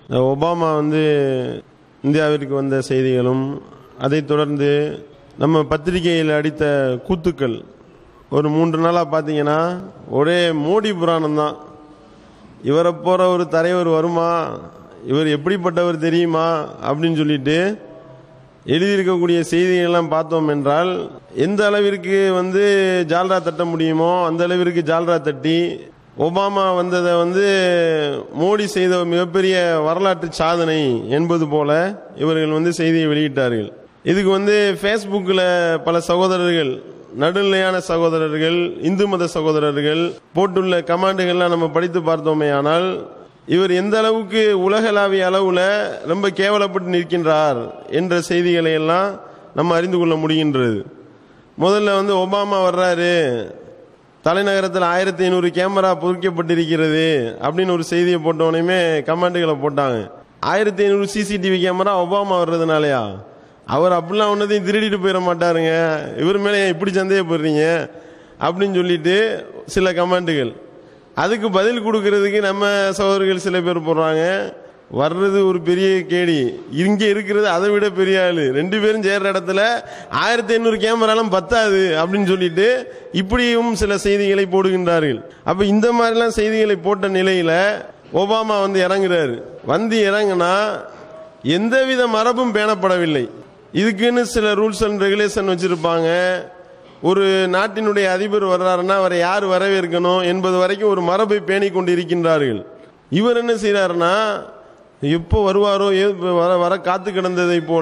இந்த ஒபாமா வந்து இந்தியாவிற்கு வந்த செய்திகளும் அதைத் தொடர்ந்து நம்ம பத்திரிகையில் அடித்த கூத்துக்கள் ஒரு மூன்று நாளாக பார்த்தீங்கன்னா ஒரே மோடி புராணம் தான் இவரை போகிற ஒரு தலைவர் வருமா இவர் எப்படிப்பட்டவர் தெரியுமா அப்படின்னு சொல்லிட்டு எழுதியிருக்கக்கூடிய செய்திகளெல்லாம் பார்த்தோம் என்றால் எந்த அளவிற்கு வந்து ஜால்ரா தட்ட முடியுமோ அந்த அளவிற்கு ஜால்ரா தட்டி ஒபாமா வந்ததை வந்து மோடி செய்த மிகப்பெரிய வரலாற்று சாதனை என்பது போல இவர்கள் வந்து செய்தியை வெளியிட்டார்கள் இதுக்கு வந்து ஃபேஸ்புக்கில் பல சகோதரர்கள் நடுநிலையான சகோதரர்கள் இந்து மத சகோதரர்கள் போட்டுள்ள கமாண்டுகள்லாம் நம்ம படித்து பார்த்தோமே ஆனால் இவர் எந்த அளவுக்கு உலகளாவிய அளவுல ரொம்ப கேவலப்பட்டு நிற்கின்றார் என்ற செய்திகளை எல்லாம் நம்ம அறிந்து கொள்ள முடிகின்றது முதல்ல வந்து ஒபாமா வர்றாரு தலைநகரத்தில் ஆயிரத்தி ஐநூறு கேமரா பொறிக்கப்பட்டிருக்கிறது அப்படின்னு ஒரு செய்தியை போட்டோடனே கமெண்ட்டுகளை போட்டாங்க ஆயிரத்தி ஐநூறு சிசிடிவி கேமரா ஒபாமா வர்றதுனாலயா அவர் அப்படிலாம் ஒன்றதையும் திருடிட்டு போயிட மாட்டாருங்க இவர் மேலே ஏன் இப்படி சந்தேகப்படுறீங்க அப்படின்னு சொல்லிட்டு சில கமெண்ட்டுகள் அதுக்கு பதில் கொடுக்கறதுக்கு நம்ம சகோதரர்கள் சில பேர் போடுறாங்க வர்றது ஒரு பெரிய கேடி இங்க இருக்கிறது அதை விட பெரிய ஆளு ரெண்டு பேரும் சேர்ற இடத்துல ஆயிரத்தி ஐநூறு கேமராலாம் பத்தாது அப்படின்னு சொல்லிட்டு இப்படியும் சில செய்திகளை போடுகின்றார்கள் அப்ப இந்த மாதிரிலாம் செய்திகளை போட்ட நிலையில ஒபாமா வந்து இறங்குறாரு வந்து இறங்குனா எந்தவித மரபும் பேணப்படவில்லை இதுக்குன்னு சில ரூல்ஸ் அண்ட் ரெகுலேஷன் வச்சிருப்பாங்க ஒரு நாட்டினுடைய அதிபர் வர்றாருன்னா அவரை யார் வரவேற்கணும் என்பது வரைக்கும் ஒரு மரபை பேணி கொண்டு இருக்கின்றார்கள் இவர் என்ன செய்யறாருன்னா எப்போ வருவாரோ எப்ப வர வர காத்து கிடந்ததை போல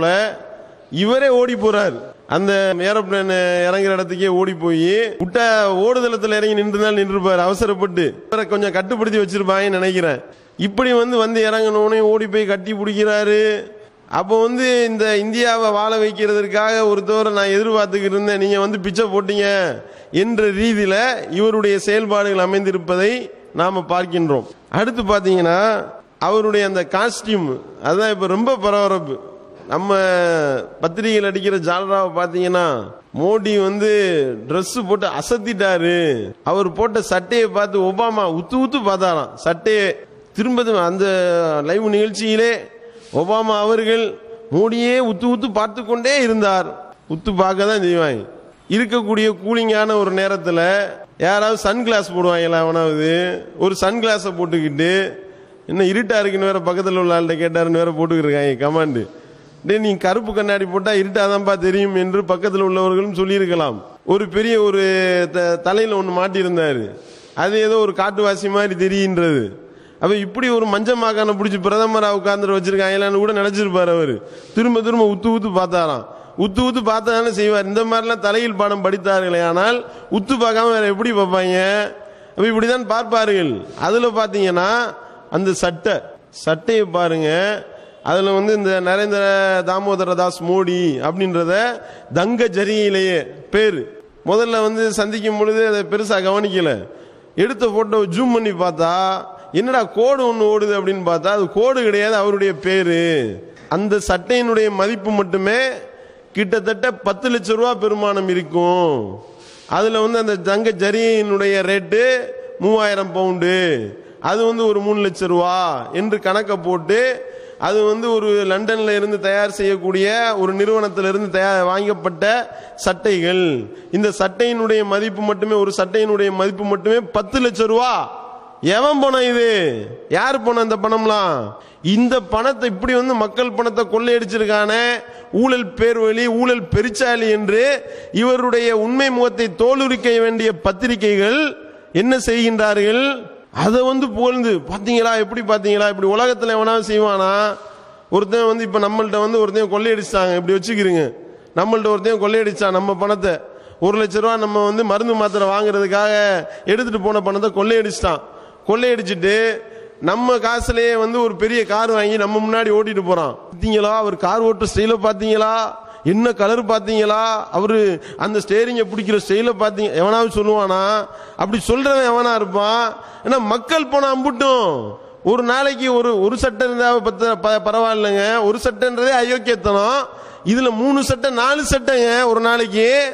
இவரே ஓடி போறார் அந்த ஏரோப்ளேன் இறங்குற இடத்துக்கே ஓடி போய் விட்டா ஓடுதளத்தில் இறங்கி நின்றுதான் நின்றுப்பார் அவசரப்பட்டு இவரை கொஞ்சம் கட்டுப்படுத்தி வச்சிருப்பாங்கன்னு நினைக்கிறேன் இப்படி வந்து வந்து இறங்கணும்னே ஓடி போய் கட்டி பிடிக்கிறாரு அப்போ வந்து இந்த இந்தியாவை வாழ வைக்கிறதுக்காக ஒருத்தவரை நான் எதிர்பார்த்துக்கிட்டு இருந்தேன் நீங்க வந்து பிச்சை போட்டீங்க என்ற ரீதியில இவருடைய செயல்பாடுகள் அமைந்திருப்பதை நாம பார்க்கின்றோம் அடுத்து பாத்தீங்கன்னா அவருடைய அந்த காஸ்டியூம் அதுதான் இப்ப ரொம்ப பரபரப்பு நம்ம பத்திரிகையில் அடிக்கிற ஜால்ராவை பாத்தீங்கன்னா மோடி வந்து Dress போட்டு அசத்திட்டாரு அவர் போட்ட சட்டையை பார்த்து ஒபாமா உத்து உத்து பார்த்தாராம் சட்டையை திரும்ப திரும்ப அந்த லைவ் நிகழ்ச்சியிலே ஒபாமா அவர்கள் மோடியே உத்து உத்து பார்த்து கொண்டே இருந்தார் உத்து பார்க்க தான் செய்வாங்க இருக்கக்கூடிய கூலிங்கான ஒரு நேரத்தில் யாராவது சன் கிளாஸ் போடுவாங்களா அவனாவது ஒரு சன் கிளாஸை போட்டுக்கிட்டு இன்னும் இருட்டா இருக்குன்னு வேற பக்கத்தில் உள்ள ஆள்கிட்ட கேட்டாருன்னு வேற போட்டுக்கிருக்காங்க கமாண்டு டேய் நீ கருப்பு கண்ணாடி போட்டா இருட்டாதான்ப்பா தெரியும் என்று பக்கத்தில் உள்ளவர்களும் சொல்லியிருக்கலாம் ஒரு பெரிய ஒரு த- தலையில ஒன்று மாட்டியிருந்தாரு அது ஏதோ ஒரு காட்டுவாசி மாதிரி தெரிகின்றது அப்ப இப்படி ஒரு மஞ்ச மாக்கான பிடிச்சி பிரதமரா உட்கார்ந்து வச்சிருக்காங்களான்னு கூட நினைச்சிருப்பாரு அவரு திரும்ப திரும்ப உத்து உத்து பார்த்தாராம் உத்து உத்து பார்த்தாதானே செய்வார் இந்த மாதிரிலாம் தலையில் பாடம் படித்தார்களே ஆனால் உத்து பார்க்காம வேற எப்படி பார்ப்பாங்க அப்ப இப்படிதான் பார்ப்பார்கள் அதுல பாத்தீங்கன்னா அந்த சட்டை சட்டையை பாருங்க அதுல வந்து இந்த நரேந்திர தாமோதர தாஸ் மோடி அப்படின்றத தங்க ஜரியிலேயே பேரு முதல்ல வந்து சந்திக்கும் பொழுது அதை பெருசா கவனிக்கல எடுத்த போட்டோ ஜூம் பண்ணி பார்த்தா என்னடா கோடு ஒன்று ஓடுது அப்படின்னு பார்த்தா அது கோடு கிடையாது அவருடைய பேரு அந்த சட்டையினுடைய மதிப்பு மட்டுமே கிட்டத்தட்ட பத்து லட்சம் ரூபா பெருமானம் இருக்கும் அதுல வந்து அந்த தங்க ஜரியினுடைய ரேட்டு மூவாயிரம் பவுண்டு அது வந்து ஒரு மூணு லட்சம் ரூபா என்று கணக்கை போட்டு அது வந்து ஒரு லண்டன்ல இருந்து தயார் செய்யக்கூடிய ஒரு நிறுவனத்திலிருந்து தயார் வாங்கப்பட்ட சட்டைகள் இந்த சட்டையினுடைய மதிப்பு மட்டுமே ஒரு சட்டையினுடைய மதிப்பு மட்டுமே பத்து லட்சம் ரூபா எவன் பணம் இது யார் பணம் இந்த பணம்லாம் இந்த பணத்தை இப்படி வந்து மக்கள் பணத்தை கொள்ளையடிச்சிருக்கானே ஊழல் பேர்வழி ஊழல் பெருச்சாலி என்று இவருடைய உண்மை முகத்தை தோலுரிக்க வேண்டிய பத்திரிகைகள் என்ன செய்கின்றார்கள் அதை வந்து புகழ்ந்து பாத்தீங்களா எப்படி பாத்தீங்களா இப்படி உலகத்துல எவனாவது செய்வானா ஒருத்தன் வந்து இப்ப நம்மள்ட்ட வந்து ஒருத்தன் கொள்ளையடிச்சாங்க இப்படி வச்சுக்கிறீங்க நம்மள்ட்ட ஒருத்தன் கொள்ளையடிச்சான் நம்ம பணத்தை ஒரு லட்ச ரூபா நம்ம வந்து மருந்து மாத்திரை வாங்குறதுக்காக எடுத்துட்டு போன பணத்தை கொள்ளையடிச்சிட்டான் கொள்ளையடிச்சிட்டு நம்ம காசுலயே வந்து ஒரு பெரிய கார் வாங்கி நம்ம முன்னாடி ஓட்டிட்டு போறான் பாத்தீங்களா அவர் கார் ஓட்டுற ஸ்டைல பாத்தீங்களா என்ன கலர் பாத்தீங்களா அவரு அந்த ஸ்டேரிங்க பிடிக்கிற ஸ்டைல பாத்தீங்க எவனாவது சொல்லுவானா அப்படி சொல்றவன் எவனா இருப்பான் ஏன்னா மக்கள் போன அம்புட்டும் ஒரு நாளைக்கு ஒரு ஒரு சட்டை இருந்தா பத்த ப- பரவாயில்லைங்க ஒரு சட்டைன்றதே அயோக்கியத்தனம் இதுல மூணு சட்டை நாலு சட்டைங்க ஒரு நாளைக்கு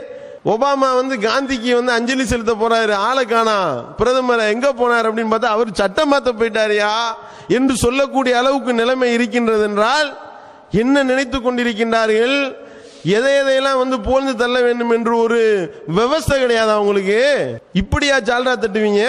ஒபாமா வந்து காந்திக்கு வந்து அஞ்சலி செலுத்த போறாரு ஆளை காணா பிரதமர் எங்க போனார் அப்படின்னு பார்த்தா அவர் சட்டம் மாத்த போயிட்டாரியா என்று சொல்லக்கூடிய அளவுக்கு நிலைமை இருக்கின்றது என்றால் என்ன நினைத்து கொண்டிருக்கின்றார்கள் எதை எதையெல்லாம் வந்து போழ்ந்து தள்ள வேண்டும் என்று ஒரு விவசாய கிடையாது அவங்களுக்கு இப்படியா ஜால்ரா தட்டுவீங்க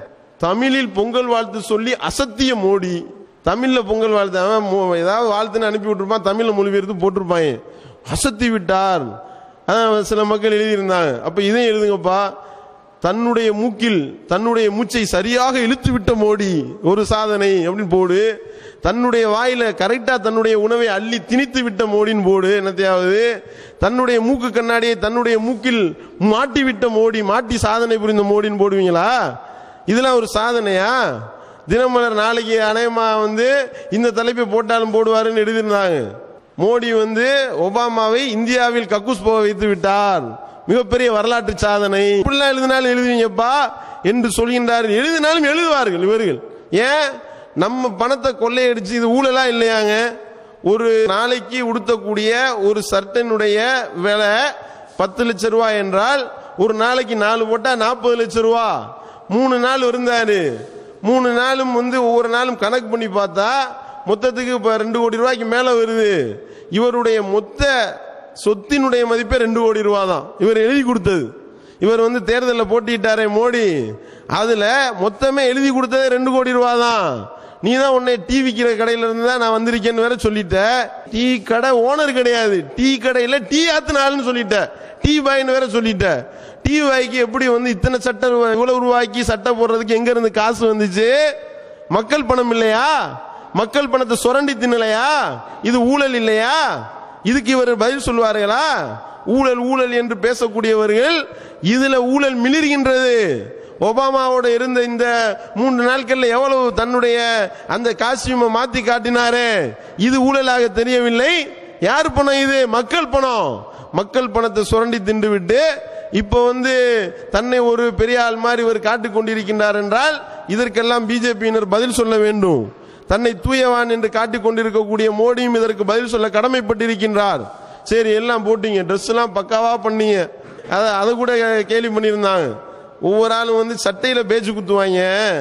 தமிழில் பொங்கல் வாழ்த்து சொல்லி அசத்திய மோடி தமிழ்ல பொங்கல் வாழ்த்து அவன் மோ- ஏதாவது வாழ்த்துன்னு அனுப்பி விட்டுருப்பான் தமிழ்ல மொழிபெயர்த்து போட்டிருப்பாங்க அசத்தி விட்டார் அதான் சில மக்கள் எழுதியிருந்தாங்க அப்ப இதையும் எழுதுங்கப்பா தன்னுடைய மூக்கில் தன்னுடைய மூச்சை சரியாக இழுத்து விட்ட மோடி ஒரு சாதனை அப்படின்னு போடு தன்னுடைய வாயில கரெக்டா தன்னுடைய உணவை அள்ளி திணித்து விட்ட மோடின்னு போடு என்னத்தையாவது தன்னுடைய மூக்கு கண்ணாடியை தன்னுடைய மூக்கில் மாட்டி விட்ட மோடி மாட்டி சாதனை புரிந்த மோடின்னு போடுவீங்களா இதெல்லாம் ஒரு சாதனையா தினமலர் நாளைக்கு அநேகமா வந்து இந்த தலைப்பை போட்டாலும் போடுவாருன்னு எழுதியிருந்தாங்க மோடி வந்து ஒபாமாவை இந்தியாவில் கக்கூஸ் போக வைத்து விட்டார் மிகப்பெரிய வரலாற்று சாதனை இப்படிலாம் எழுதினாலும் எழுதுவீங்கப்பா என்று சொல்கின்றார்கள் எழுதினாலும் எழுதுவார்கள் இவர்கள் ஏன் நம்ம பணத்தை கொள்ளையடிச்சு இது ஊழலா இல்லையாங்க ஒரு நாளைக்கு உடுத்தக்கூடிய ஒரு சர்ட்டனுடைய விலை பத்து லட்சம் ரூபாய் என்றால் ஒரு நாளைக்கு நாலு போட்டா நாற்பது லட்சம் ரூபா மூணு நாள் இருந்தாரு மூணு நாளும் வந்து ஒவ்வொரு நாளும் கணக்கு பண்ணி பார்த்தா மொத்தத்துக்கு இப்ப ரெண்டு கோடி ரூபாய்க்கு மேல வருது இவருடைய மொத்த சொத்தினுடைய மதிப்பே ரெண்டு கோடி ரூபா தான் இவர் எழுதி கொடுத்தது இவர் வந்து தேர்தலில் போட்டிட்டாரே மோடி அதுல மொத்தமே எழுதி கொடுத்ததே ரெண்டு கோடி ரூபா தான் நீ தான் உன்னை டீ விற்கிற கடையில இருந்து தான் நான் வந்திருக்கேன்னு வேற சொல்லிட்ட டீ கடை ஓனர் கிடையாது டீ கடையில டீ ஆத்துனாள்னு சொல்லிட்ட டீ பாய்னு வேற சொல்லிட்ட டீ பாய்க்கு எப்படி வந்து இத்தனை சட்டை ரூபாய் இவ்வளவு ரூபாய்க்கு சட்டை போடுறதுக்கு எங்க இருந்து காசு வந்துச்சு மக்கள் பணம் இல்லையா மக்கள் பணத்தை சுரண்டி தின்னலையா இது ஊழல் இல்லையா இதுக்கு இவர் பதில் சொல்வார்களா ஊழல் ஊழல் என்று பேசக்கூடியவர்கள் இதுல ஊழல் மிளிர்கின்றது ஒபாமாவோட இருந்த இந்த மூன்று நாட்கள்ல எவ்வளவு தன்னுடைய அந்த காஸ்டியூமை மாத்தி காட்டினாரே இது ஊழலாக தெரியவில்லை யார் பணம் இது மக்கள் பணம் மக்கள் பணத்தை சுரண்டி தின்று விட்டு இப்போ வந்து தன்னை ஒரு பெரிய ஆள் மாதிரி இவர் காட்டிக் கொண்டிருக்கின்றார் என்றால் இதற்கெல்லாம் பிஜேபியினர் பதில் சொல்ல வேண்டும் தன்னை தூயவான் என்று காட்டிக் கொண்டிருக்கக்கூடிய மோடியும் இதற்கு பதில் சொல்ல கடமைப்பட்டிருக்கின்றார் சரி எல்லாம் போட்டீங்க ட்ரெஸ் எல்லாம் பக்காவா பண்ணீங்க அதை அதை கூட கேள்வி பண்ணியிருந்தாங்க ஒவ்வொரு ஆளும் வந்து சட்டையில பேச்சு குத்துவாங்க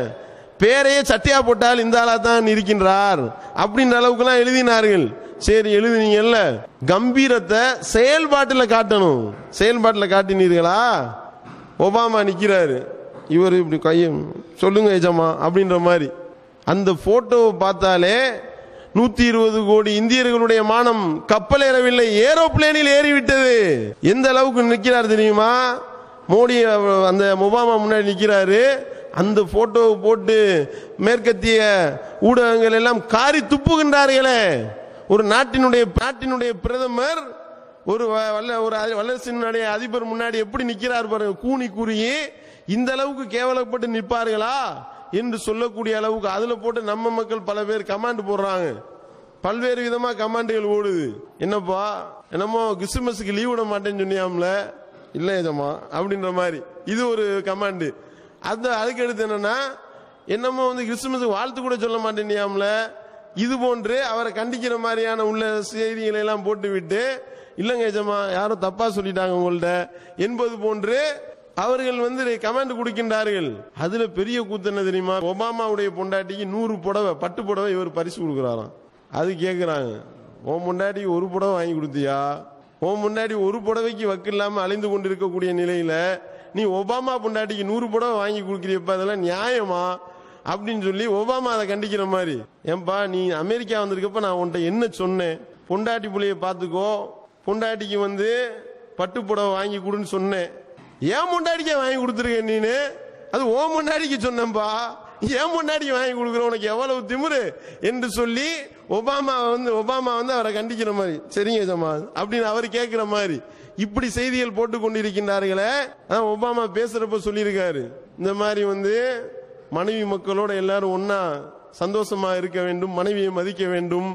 பேரையே சட்டையா போட்டால் இந்த ஆளா தான் இருக்கின்றார் அப்படின்ற அளவுக்குலாம் எழுதினார்கள் சரி எழுதினீங்கல்ல கம்பீரத்தை செயல்பாட்டில் காட்டணும் செயல்பாட்டில் காட்டினீர்களா ஒபாமா நிக்கிறாரு இவர் இப்படி கையை சொல்லுங்க எஜமா அப்படின்ற மாதிரி அந்த போட்டோவை பார்த்தாலே நூத்தி இருபது கோடி இந்தியர்களுடைய மானம் கப்பல் ஏறவில்லை ஏரோப்ளேனில் ஏறிவிட்டது எந்த அளவுக்கு நிக்கிறார் தெரியுமா மோடி அவ- அந்த ஒபாமா முன்னாடி நிக்கிறாரு அந்த போட்டோவை போட்டு மேற்கத்திய ஊடகங்கள் எல்லாம் காரி துப்புகின்றார்களே ஒரு நாட்டினுடைய நாட்டினுடைய பிரதமர் ஒரு வ- வல்ல ஒரு அதி- வல்லரசினுடைய அதிபர் முன்னாடி எப்படி நிக்கிறார் பாருங்க கூனி குறுகி இந்த அளவுக்கு கேவலப்பட்டு நிற்பார்களா என்று சொல்லக்கூடிய அளவுக்கு அதுல போட்டு நம்ம மக்கள் பல பேர் கமாண்ட் போடுறாங்க பல்வேறு விதமா கமாண்டுகள் ஓடுது என்னப்பா என்னமோ கிறிஸ்துமஸுக்கு லீவ் விட மாட்டேன்னு சொன்னியாம்ல இல்ல ஏஜமா அப்படின்ற மாதிரி இது ஒரு கமாண்டு அது அதுக்கு அடுத்து என்னன்னா என்னமோ வந்து கிறிஸ்துமஸுக்கு வாழ்த்து கூட சொல்ல மாட்டேனியாம்ல இது போன்று அவரை கண்டிக்கிற மாதிரியான உள்ள செய்திகளை எல்லாம் போட்டு விட்டு இல்லங்க ஏஜமா யாரோ தப்பா சொல்லிட்டாங்க உங்கள்ட்ட என்பது போன்று அவர்கள் வந்து கமெண்ட் கொடுக்கின்றார்கள் அதுல பெரிய கூத்து என்ன தெரியுமா ஒபாமாவுடைய பொண்டாட்டிக்கு நூறு புடவை பட்டு புடவை இவர் பரிசு கொடுக்குறாராம் அது கேக்குறாங்க உன் முன்னாடி ஒரு புடவை வாங்கி கொடுத்தியா உன் முன்னாடி ஒரு புடவைக்கு வக்கு இல்லாம அலைந்து கொண்டிருக்கக்கூடிய நிலையில நீ ஒபாமா பொண்டாட்டிக்கு நூறு புடவை வாங்கி கொடுக்குறியப்ப அதெல்லாம் நியாயமா அப்படின்னு சொல்லி ஒபாமா அதை கண்டிக்கிற மாதிரி ஏன்பா நீ அமெரிக்கா வந்திருக்கப்ப நான் உன்கிட்ட என்ன சொன்னேன் பொண்டாட்டி புள்ளைய பாத்துக்கோ பொண்டாட்டிக்கு வந்து பட்டு புடவை வாங்கி கொடுன்னு சொன்னேன் ஏன் பொண்டாட்டிக்கே வாங்கி கொடுத்துருக்க நீனு அது ஓ முன்னாடிக்கு சொன்னேன்பா ஏன் முன்னாடிக்கு வாங்கி கொடுக்குற உனக்கு எவ்வளவு திமிரு என்று சொல்லி ஒபாமா வந்து ஒபாமா வந்து அவரை கண்டிக்கிற மாதிரி சரிங்க ஜமா அப்படின்னு அவர் கேட்கிற மாதிரி இப்படி செய்திகள் போட்டு கொண்டிருக்கின்றார்களே அதான் ஒபாமா பேசுறப்ப சொல்லியிருக்காரு இந்த மாதிரி வந்து மனைவி மக்களோட எல்லாரும் ஒன்னா சந்தோஷமா இருக்க வேண்டும் மனைவியை மதிக்க வேண்டும்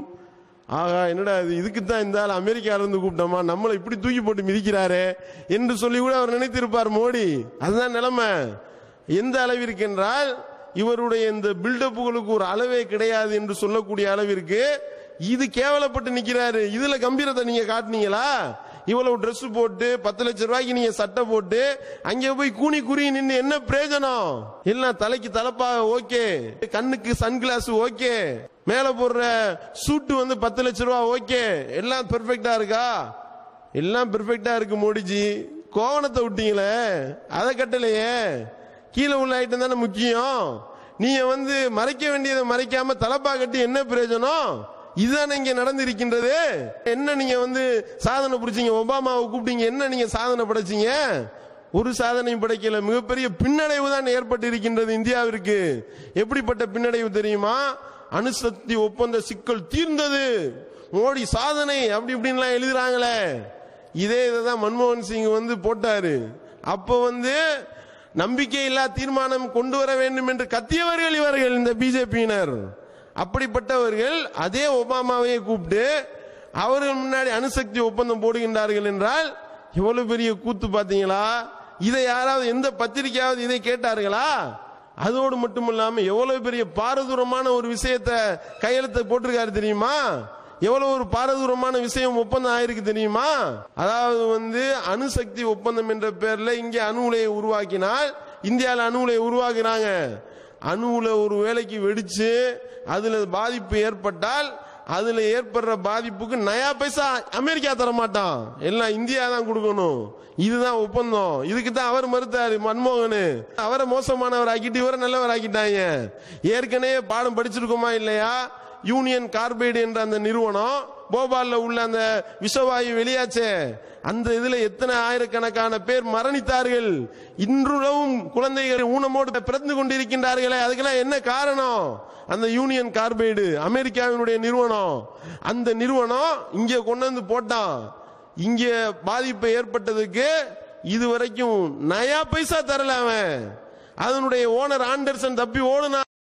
ஆகா என்னடா இது இதுக்கு தான் இந்த ஆள் அமெரிக்கால இருந்து கூப்பிட்டோமா நம்மளை இப்படி தூக்கி போட்டு மிதிக்கிறாரே என்று சொல்லி கூட அவர் நினைத்திருப்பார் மோடி அதுதான் நிலைமை எந்த அளவிற்கு என்றால் இவருடைய இந்த பில்டப்புகளுக்கு ஒரு அளவே கிடையாது என்று சொல்லக்கூடிய அளவிற்கு இது கேவலப்பட்டு நிக்கிறாரு இதுல கம்பீரத்தை நீங்க காட்டுனீங்களா இவ்வளவு Dress போட்டு பத்து லட்சம் ரூபாய்க்கு நீங்க சட்டை போட்டு அங்க போய் கூனி குறி நின்னு என்ன பிரயோஜனம் எல்லாம் தலைக்கு தலப்பா ஓகே கண்ணுக்கு சன்கிளாஸ் ஓகே மேல போடுற சூட்டு வந்து பத்து லட்சம் ரூபாய் ஓகே எல்லாம் பெர்ஃபெக்டா இருக்கா எல்லாம் பெர்ஃபெக்டா இருக்கு மோடிஜி கோவணத்தை விட்டீங்களே அதை கட்டலையே கீழே உள்ள ஐட்டம் தானே முக்கியம் நீங்க வந்து மறைக்க வேண்டியதை மறைக்காம தலப்பா கட்டி என்ன பிரயோஜனம் இதுதானே இங்க நடந்திருக்கின்றது என்ன நீங்க வந்து சாதனை புடிச்சீங்க ஒபாமாவை கூப்பிட்டீங்க என்ன நீங்க சாதனை படைச்சீங்க ஒரு சாதனையும் படைக்கல மிகப்பெரிய பின்னடைவு தான் ஏற்பட்டு இருக்கின்றது இந்தியாவிற்கு எப்படிப்பட்ட பின்னடைவு தெரியுமா அணுசக்தி ஒப்பந்த சிக்கல் தீர்ந்தது மோடி சாதனை அப்படி இப்படின்லாம் எழுதுறாங்களே இதே இதுதான் மன்மோகன் சிங் வந்து போட்டாரு அப்ப வந்து நம்பிக்கையில்லா தீர்மானம் கொண்டு வர வேண்டும் என்று கத்தியவர்கள் இவர்கள் இந்த பிஜேபியினர் அப்படிப்பட்டவர்கள் அதே ஒபாமாவையே கூப்பிட்டு அவர்கள் முன்னாடி அணுசக்தி ஒப்பந்தம் போடுகின்றார்கள் என்றால் எவ்வளவு பெரிய கூத்து பாத்தீங்களா இதை யாராவது எந்த பத்திரிகையாவது இதை கேட்டார்களா அதோடு மட்டுமில்லாம எவ்வளவு பெரிய பாரதூரமான ஒரு விஷயத்தை கையெழுத்தை போட்டிருக்காரு தெரியுமா எவ்வளவு ஒரு பாரதூரமான விஷயம் ஒப்பந்தம் ஆயிருக்கு தெரியுமா அதாவது வந்து அணுசக்தி ஒப்பந்தம் என்ற பேர்ல இங்கே அணு உலையை உருவாக்கினால் இந்தியாவில் அணு உலையை உருவாக்குறாங்க அணு உலை ஒரு வேலைக்கு வெடிச்சு அதுல பாதிப்பு ஏற்பட்டால் அதுல ஏற்படுற பாதிப்புக்கு நயா பைசா அமெரிக்கா தர மாட்டான் எல்லாம் இந்தியா தான் கொடுக்கணும் இதுதான் ஒப்பந்தம் இதுக்கு தான் அவர் மறுத்தாரு மன்மோகன் அவரை மோசமானவர் ஆக்கிட்டு இவரை நல்லவர் ஆக்கிட்டாங்க ஏற்கனவே பாடம் படிச்சிருக்கோமா இல்லையா யூனியன் கார்பைடு என்ற அந்த நிறுவனம் போபால்ல உள்ள அந்த விஷவாயு வெளியாச்சே அந்த இதுல எத்தனை ஆயிரக்கணக்கான பேர் மரணித்தார்கள் இன்றுளவும் குழந்தைகள் ஊனமோடு பிறந்து கொண்டிருக்கின்றார்களே அதுக்கெல்லாம் என்ன காரணம் அந்த யூனியன் கார்பைடு அமெரிக்காவினுடைய நிறுவனம் அந்த நிறுவனம் இங்க கொண்டு வந்து போட்டான் இங்க பாதிப்பு ஏற்பட்டதுக்கு இதுவரைக்கும் நயா பைசா தரல அவன் அதனுடைய ஓனர் ஆண்டர்சன் தப்பி ஓடுனா